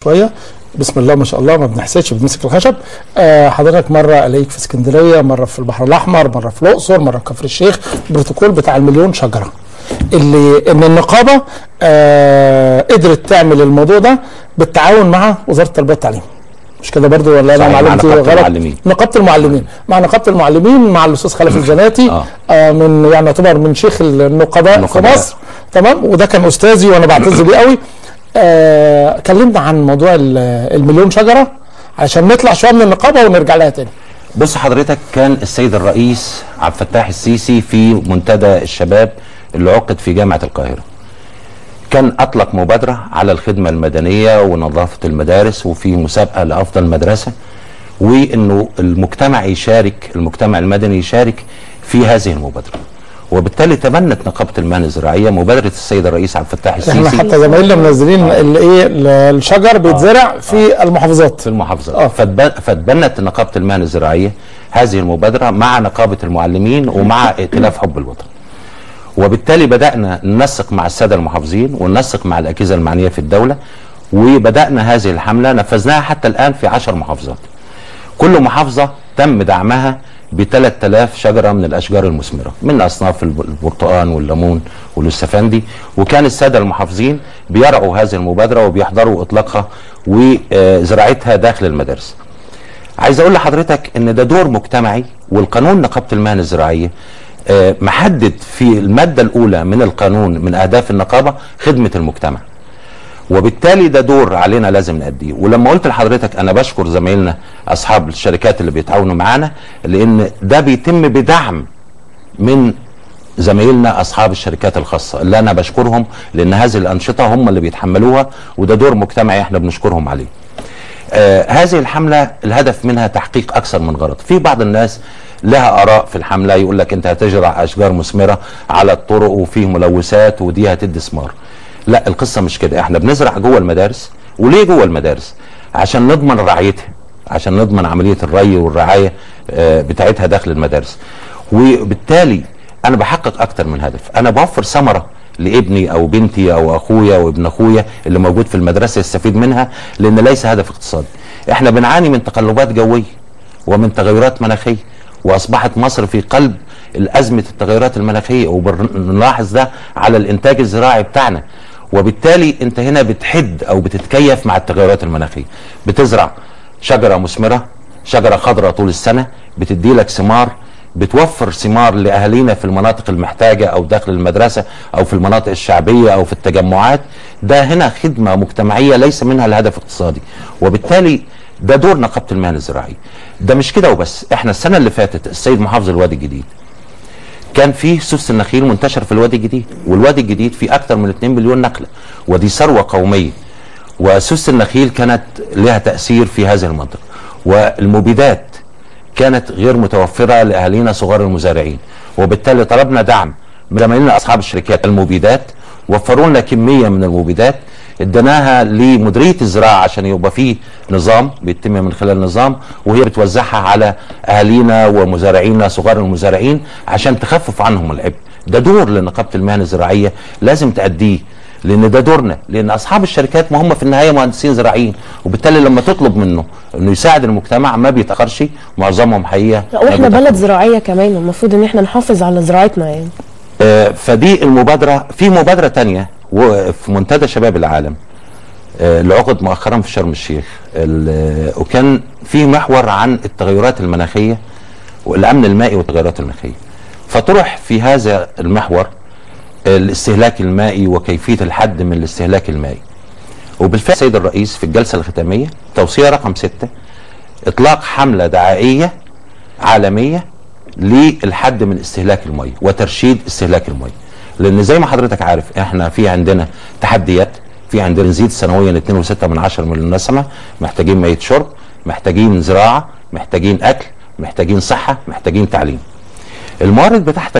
شويه بسم الله ما شاء الله ما بنحسدش بنمسك الخشب آه حضرتك مره الاقيك في اسكندريه مره في البحر الاحمر مره في الاقصر مره في كفر الشيخ البروتوكول بتاع المليون شجره اللي ان النقابه آه قدرت تعمل الموضوع ده بالتعاون مع وزاره التربيه والتعليم مش كده برضو ولا انا صحيح، مع معلومتي نقابة غلط المعلمين. نقابه المعلمين مع نقابه المعلمين مع الاستاذ خلف الزناتي آه. آه من يعني يعتبر من شيخ النقباء في النقباء. مصر تمام وده كان استاذي وانا بعتز بيه قوي آه كلمنا عن موضوع ال- المليون شجره عشان نطلع شويه من النقابه ونرجع لها تاني بص حضرتك كان السيد الرئيس عبد الفتاح السيسي في منتدى الشباب اللي عقد في جامعة القاهرة كان أطلق مبادرة على الخدمة المدنية ونظافة المدارس وفي مسابقة لأفضل مدرسة وإنه المجتمع يشارك المجتمع المدني يشارك في هذه المبادرة وبالتالي تبنت نقابة المهن الزراعية مبادرة السيد الرئيس عبد الفتاح احنا السيسي حتى زمايلنا منزلين الايه الشجر بيتزرع في المحافظات في المحافظات آه. فتب- فتبنت نقابه المهن الزراعيه هذه المبادره مع نقابه المعلمين ومع ائتلاف حب الوطن وبالتالي بدانا ننسق مع الساده المحافظين وننسق مع الاجهزه المعنيه في الدوله وبدانا هذه الحمله نفذناها حتى الان في عشر محافظات كل محافظه تم دعمها ب 3000 شجره من الاشجار المثمره من اصناف الب- البرتقال والليمون واليوسفندي وكان الساده المحافظين بيرعوا هذه المبادره وبيحضروا اطلاقها وزراعتها داخل المدارس. عايز اقول لحضرتك ان ده دور مجتمعي والقانون نقابه المهن الزراعيه آه، محدد في الماده الاولى من القانون من اهداف النقابه خدمه المجتمع. وبالتالي ده دور علينا لازم نأديه ولما قلت لحضرتك انا بشكر زمايلنا اصحاب الشركات اللي بيتعاونوا معانا لان ده بيتم بدعم من زمايلنا اصحاب الشركات الخاصه اللي انا بشكرهم لان هذه الانشطه هم اللي بيتحملوها وده دور مجتمعي احنا بنشكرهم عليه آه هذه الحملة الهدف منها تحقيق أكثر من غرض في بعض الناس لها آراء في الحملة يقول لك أنت هتزرع أشجار مثمرة على الطرق وفيه ملوثات ودي هتدي ثمار لا القصة مش كده احنا بنزرع جوه المدارس وليه جوه المدارس عشان نضمن رعايتها عشان نضمن عملية الري والرعاية آه بتاعتها داخل المدارس وبالتالي انا بحقق اكتر من هدف انا بوفر ثمره لابني او بنتي او اخويا وابن اخويا اللي موجود في المدرسه يستفيد منها لان ليس هدف اقتصادي احنا بنعاني من تقلبات جويه ومن تغيرات مناخيه واصبحت مصر في قلب الازمه التغيرات المناخيه وبنلاحظ ده على الانتاج الزراعي بتاعنا وبالتالي انت هنا بتحد او بتتكيف مع التغيرات المناخيه بتزرع شجره مثمره شجره خضراء طول السنه بتدي لك ثمار بتوفر ثمار لاهالينا في المناطق المحتاجه او داخل المدرسه او في المناطق الشعبيه او في التجمعات ده هنا خدمه مجتمعيه ليس منها الهدف اقتصادي وبالتالي ده دور نقابه المهن الزراعيه ده مش كده وبس احنا السنه اللي فاتت السيد محافظ الوادي الجديد كان فيه سوس النخيل منتشر في الوادي الجديد والوادي الجديد فيه اكثر من 2 مليون نخله ودي ثروه قوميه وسوس النخيل كانت لها تاثير في هذه المنطقه والمبيدات كانت غير متوفره لاهالينا صغار المزارعين وبالتالي طلبنا دعم من زمايلنا اصحاب الشركات المبيدات وفروا لنا كميه من المبيدات اديناها لمديريه الزراعه عشان يبقى فيه نظام بيتم من خلال نظام وهي بتوزعها على اهالينا ومزارعينا صغار المزارعين عشان تخفف عنهم العبء ده دور لنقابه المهن الزراعيه لازم تأديه لان ده دورنا لان اصحاب الشركات ما هم في النهايه مهندسين زراعيين وبالتالي لما تطلب منه انه يساعد المجتمع ما بيتاخرش معظمهم حقيقه لا ما واحنا بيتأخرش. بلد زراعيه كمان المفروض ان احنا نحافظ على زراعتنا يعني آه، فدي المبادرة في مبادرة تانية وفي منتدى شباب العالم آه، اللي عقد مؤخرا في شرم الشيخ ال- وكان في محور عن التغيرات المناخية والأمن المائي والتغيرات المناخية فطرح في هذا المحور الاستهلاك المائي وكيفية الحد من الاستهلاك المائي وبالفعل السيد الرئيس في الجلسة الختامية توصية رقم ستة إطلاق حملة دعائية عالمية للحد من استهلاك المية وترشيد استهلاك المية لأن زي ما حضرتك عارف احنا في عندنا تحديات في عندنا نزيد سنويا 2.6 من عشر من النسمة محتاجين مية شرب محتاجين زراعة محتاجين أكل محتاجين صحة محتاجين تعليم الموارد بتاعتك